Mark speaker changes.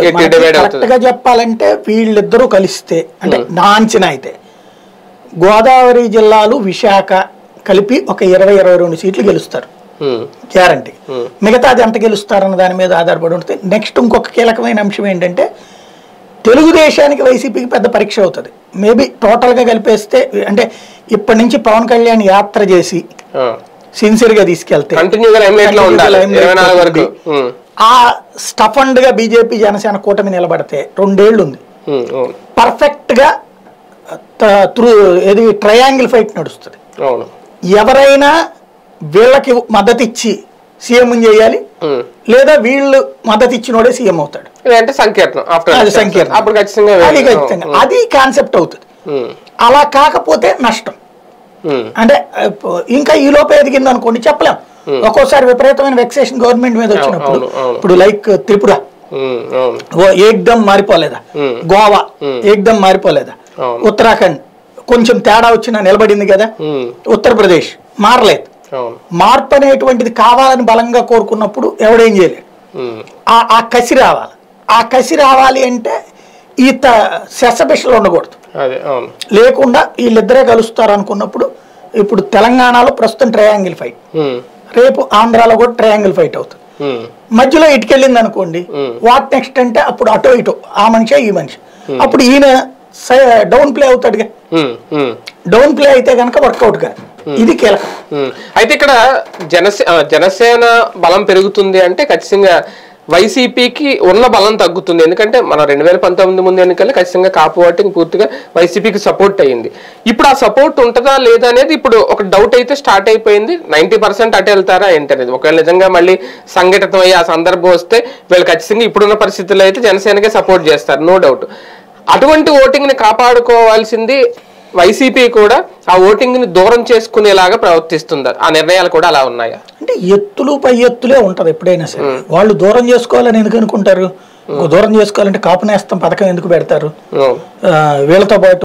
Speaker 1: గట్టి divide అవుతుంది.
Speaker 2: Correct గా చెప్పాలంటే వీళ్ళిద్దరూ కలిస్తే అంటే నా అంచనా అయితే గోదావరి జిల్లాలు విశాఖ కలిపి ఒక ఇరవై ఇరవై రెండు సీట్లు గెలుస్తారు
Speaker 1: ఉమ్,
Speaker 2: గ్యారంటీ మిగతాది ఎంత గెలుస్తారన్న దాని మీద ఆధారపడి ఉంటుంది నెక్స్ట్ ఇంకొక కీలకమైన అంశం ఏంటంటే తెలుగుదేశానికి వైసీపీకి పెద్ద పరీక్ష అవుతుంది మేబీ టోటల్గా కలిపేస్తే అంటే ఇప్పటి నుంచి పవన్ కళ్యాణ్ యాత్ర చేసి
Speaker 1: ఆ.
Speaker 2: సిన్సియర్గా తీసుకెళ్తే
Speaker 1: కంటిన్యూగా లైమ్లైట్ లో
Speaker 2: Continue గా
Speaker 1: ఉండాలి
Speaker 2: limelight
Speaker 1: ఇరవై నాలుగు వరకు
Speaker 2: ఉంటుంది.
Speaker 1: ఉమ్,
Speaker 2: ఆ స్టఫండ్ గా బీజేపీ జనసేన కూటమి నిలబడితే రెండేళ్లు ఉంది
Speaker 1: ఉమ్, అవును
Speaker 2: పర్ఫెక్ట్ గా త్రూ ఏది ట్రయాంగిల్ ఫైట్ నడుస్తుంది
Speaker 1: అవును
Speaker 2: ఎవరైనా వీళ్ళకి మద్దతు ఇచ్చి సీఎం చేయాలి
Speaker 1: ఉమ్.
Speaker 2: లేదా వీళ్ళు మద్దతు ఇచ్చినోడే సీఎం అవుతాడు
Speaker 1: ఇదంటే సంకీర్ణం ఆఫ్టర్
Speaker 2: అది సంకీర్ణం
Speaker 1: అప్పుడు ఖచ్చితంగా
Speaker 2: అది
Speaker 1: వేరే-
Speaker 2: ఖచ్చితంగా అది కాన్సెప్ట్ అవుతుంది
Speaker 1: ఉమ్,
Speaker 2: అలా కాకపోతే నష్టం
Speaker 1: ఉమ్,
Speaker 2: అంటే అప్పు- ఇంకా ఈ లోపే ఎదిగింది అనుకోండి చెప్పలేం ఒక్కోసారి విపరీతమైన వెక్సేషన్ గవర్నమెంట్ మీద వచ్చినప్పుడు
Speaker 1: అవును, అవును.
Speaker 2: ఇప్పుడు లైక్ త్రిపుర
Speaker 1: ఉమ్, అవును
Speaker 2: ఓ ఏకదమ్ మారిపోలేదా
Speaker 1: Hmm.
Speaker 2: గోవా ఏకదమ్ మారిపోలేదా
Speaker 1: అవును.
Speaker 2: ఉత్తరాఖండ్ కొంచెం తేడా వచ్చినా నిలబడింది కదా
Speaker 1: ఉమ్,
Speaker 2: ఉత్తరప్రదేశ్ మారలేదు
Speaker 1: అవును
Speaker 2: మార్పు అనేటువంటిది కావాలని బలంగా కోరుకున్నప్పుడు ఎవడేం చేయలేడు
Speaker 1: ఉమ్,
Speaker 2: ఆ ఆ కసి రావాలి ఆ కసి రావాలి అంటే ఈత సెసబిషలు ఉండకూడదు
Speaker 1: అదే అవును
Speaker 2: లేకుండా వీళ్ళిద్దరే కలుస్తారు అనుకున్నప్పుడు ఇప్పుడు తెలంగాణలో ప్రస్తుతం ట్రయాంగిల్ ఫైట్
Speaker 1: ఉమ్,
Speaker 2: రేపు ఆంధ్రాలో కూడా ట్రయాంగిల్ ఫైట్ అవుతుంది
Speaker 1: ఉమ్,
Speaker 2: మధ్యలో ఇటుకెళ్ళింది అనుకోండి వాట్ నెక్స్ట్ అంటే అప్పుడు అటో ఇటో ఆ మనిషి ఈ మనిషి అప్పుడు ఈయన డౌన్ ప్లే అవుతాడుగా
Speaker 1: ఉమ్, ఉమ్.
Speaker 2: డౌన్ ప్లే అయితే కనుక వర్కౌట్ గా ఇది కీలకం
Speaker 1: ఉమ్. అయితే ఇక్కడ జనసే ఆ, జనసేన బలం పెరుగుతుంది అంటే ఖచ్చితంగా వైసీపీకి ఉన్న బలం తగ్గుతుంది ఎందుకంటే మన రెండు వేల పంతొమ్మిది ముందు ఎన్నికల్లో ఖచ్చితంగా కాపు ఓటింగ్ పూర్తిగా వైసీపీకి సపోర్ట్ అయ్యింది ఇప్పుడు ఆ సపోర్ట్ ఉంటుందా లేదా అనేది ఇప్పుడు ఒక డౌట్ అయితే స్టార్ట్ అయిపోయింది నైన్టీ పర్సెంట్ అటు వెళ్తారా ఏంటి అనేది ఒకవేళ నిజంగా మళ్ళీ సంఘటితం అయ్యి ఆ సందర్భం వస్తే వీళ్ళు ఖచ్చితంగా ఇప్పుడున్న పరిస్థితుల్లో అయితే జనసేనకే సపోర్ట్ చేస్తారు నో డౌట్ అటువంటి ఓటింగ్ ని కాపాడుకోవాల్సింది వైసీపీ కూడా ఆ ఓటింగ్ ని దూరం చేసుకునేలాగా ప్రవర్తిస్తుందా ఆ నిర్ణయాలు కూడా అలా ఉన్నాయా
Speaker 2: అంటే ఎత్తులు పై ఎత్తులే ఉంటది ఎప్పుడైనా సరే వాళ్ళు దూరం చేసుకోవాలని ఎందుకు అనుకుంటారు ఇంకో దూరం చేసుకోవాలంటే కాపు నేస్తం పథకం ఎందుకు పెడతారు
Speaker 1: ఉమ్.
Speaker 2: ఆ, వీళ్ళతో పాటు